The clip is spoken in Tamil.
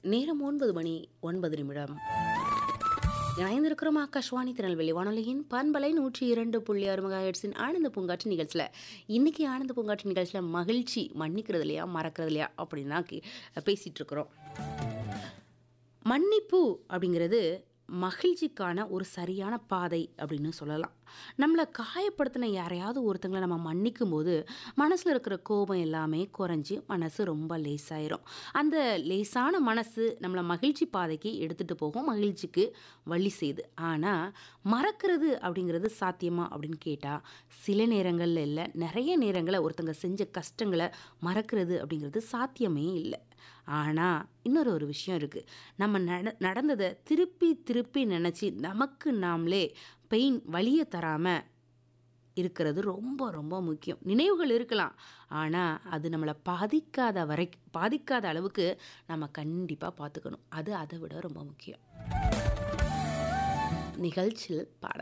நேரம் ஒன்பது மணி ஒன்பது நிமிடம் இணைந்திருக்கிறோம் ஆகாஷ்வாணி திருநெல்வேலி வானொலியின் பண்பலை நூற்றி இரண்டு புள்ளி ஆறு மெகாஹெட்ஸின் ஆனந்த பூங்காற்று நிகழ்ச்சியில் இன்றைக்கி ஆனந்த பூங்காற்று நிகழ்ச்சியில் மகிழ்ச்சி மன்னிக்கிறது இல்லையா மறக்கிறது இல்லையா அப்படின்னு தான் கே- பேசிட்டு இருக்கிறோம் மன்னிப்பு அப்படிங்கிறது மகிழ்ச்சிக்கான ஒரு சரியான பாதை அப்படின்னு சொல்லலாம் நம்மளை காயப்படுத்தின யாரையாவது ஒருத்தங்களை நம்ம மன்னிக்கும் போது மனசில் இருக்கிற கோபம் எல்லாமே குறைஞ்சி மனசு ரொம்ப லேசாயிரும் அந்த லேசான மனசு நம்மளை மகிழ்ச்சி பாதைக்கு எடுத்துகிட்டு போகும் மகிழ்ச்சிக்கு வழி செய்யுது ஆனால் மறக்கிறது அப்படிங்கிறது சாத்தியமா அப்படின்னு கேட்டால் சில நேரங்களில் இல்லை நிறைய நேரங்களில் ஒருத்தங்க செஞ்ச கஷ்டங்களை மறக்கிறது அப்படிங்கிறது சாத்தியமே இல்லை ஆனால் இன்னொரு ஒரு விஷயம் இருக்குது நம்ம நட நடந்ததை திருப்பி திருப்பி நினச்சி நமக்கு நாமளே பெயின் வலியை தராமல் இருக்கிறது ரொம்ப ரொம்ப முக்கியம் நினைவுகள் இருக்கலாம் ஆனால் அது நம்மளை பாதிக்காத வரை பாதிக்காத அளவுக்கு நம்ம கண்டிப்பாக பார்த்துக்கணும் அது அதை விட ரொம்ப முக்கியம் நிகழ்ச்சியில் பாட